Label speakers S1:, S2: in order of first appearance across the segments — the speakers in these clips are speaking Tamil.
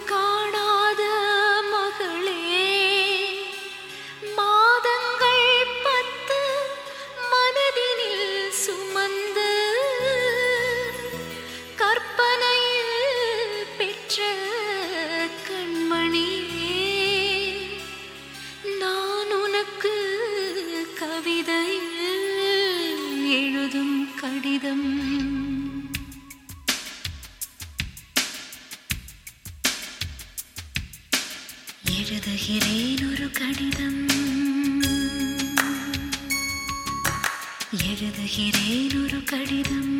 S1: காணாத மகளே மாதங்கள் பத்து மனதினில் சுமந்து கற்பனையில் பெற்ற கண்மணியே நான் உனக்கு கவிதையில் எழுதும் கடிதம் எழுதுகிறேன் ஒரு கடிதம் எழுதுகிறேன் ஒரு கடிதம்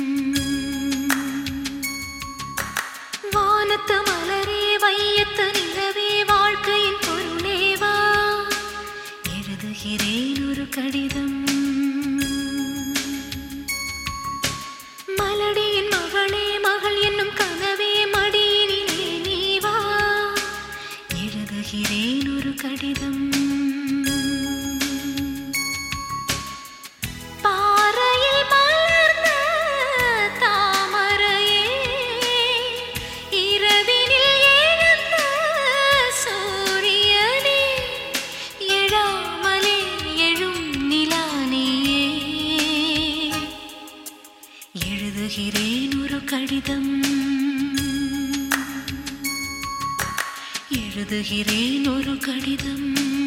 S1: வானத்து மலரே வையத்து நிலவே வாழ்க்கையின் பொருளேவா எழுதுகிறேன் ஒரு கடிதம் மலடியின் மகளே மகள் என்னும் கனவே மடியினிலே நீ வா எழுதுகிறேன் ஒரு கடிதம் பாறையில் மலர்ந்த தாமரையே இரவினில் எழுந்த சூரியனே எழாமலே எழும் நிலானியே எழுதுகிறேன் ஒரு கடிதம் எழுதுகிறேன் ஒரு கடிதம்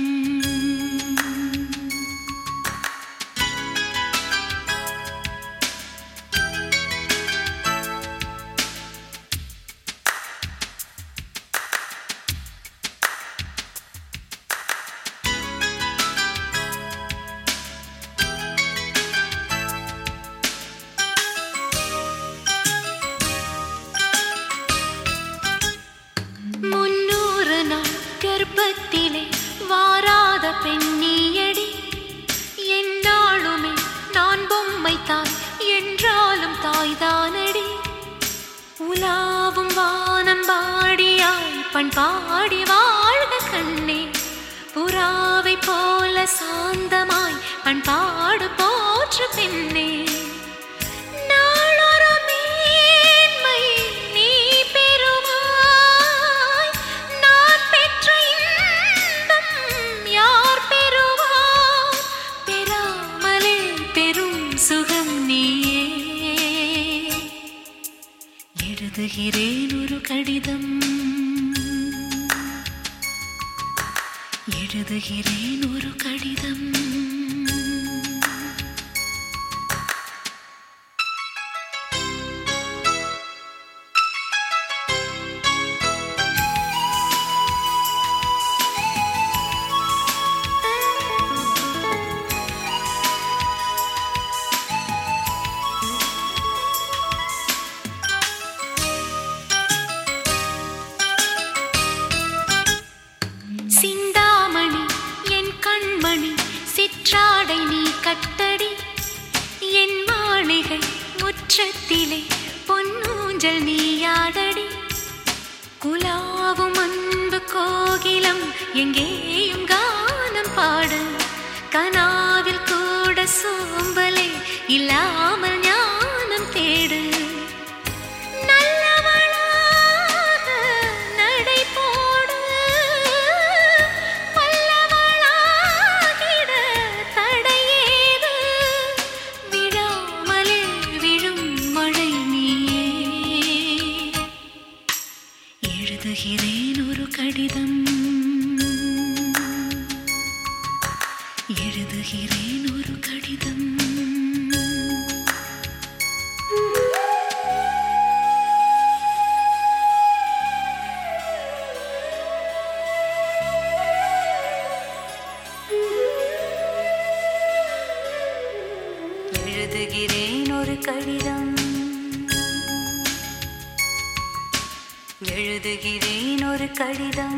S1: முன்னூறு நாள் கர்ப்பத்திலே வாராத பெண்ணியடி என்னாலுமே நான் பொம்மை தாய் என்றாலும் தாய்தானடி உலாவும் வானம் பாடியாய் பண்பாடி வாழ்க கண்ணே புறாவை போல சாந்தமாய் பண்பாடு போற்று பெண்ணே நாளொரு மேன்மை நீ பெறுவாய். நான் பெற்ற இன்பம் யார் பெறுவார்? பெறாமலே பெரும் சுகம் நீயே எழுதுகிறேன் ஒரு கடிதம் எழுதுகிறேன் ஒரு கடிதம் சிந்தாமணி என் கண்மணி சிற்றாடை நீ கட்டடி என் மாளிகை முற்றத்திலே பொன்னூஞ்சல் நீயாடடி குலாவும் அன்பு கோகிலம் எங்கேயும் கானம் பாடு கனாவில் கூட சோம்பலே இல்லாமல் ஞானம் தேடு நல்லவளாக நடை போடு வல்லவளாகிட தடையேது விழாமலே விழும் மழை நீயே எழுதுகிறேன் ஒரு கடிதம் எழுதுகிறேன் ஒரு கடிதம் எழுதுகிறேன் ஒரு கடிதம் எழுதுகிறேன் ஒரு கடிதம்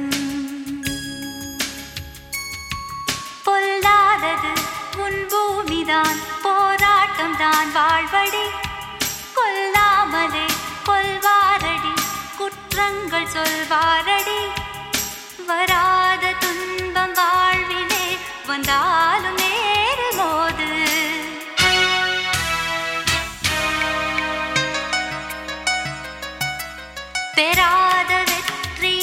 S1: பொல்லாதது உன் பூமிதான் போராட்டம் தான் வாழ்வடி கொல்லாமலே கொல்வாரடி குற்றங்கள் சொல்வாரடி வராத துன்பம் வாழ்விலே வந்தாலும் நேரில் மோது பெறாத வெற்றி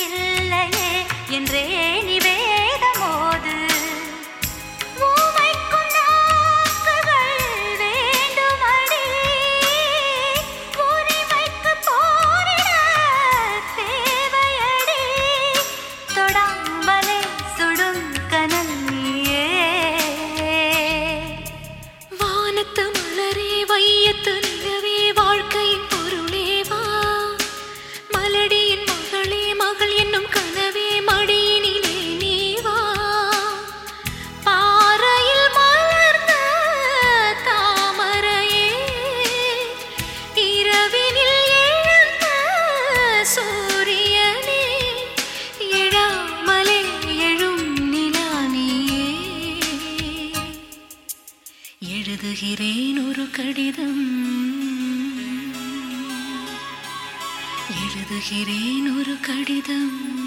S1: எழுதுகிறேன் ஒரு கடிதம் எழுதுகிறேன் ஒரு கடிதம்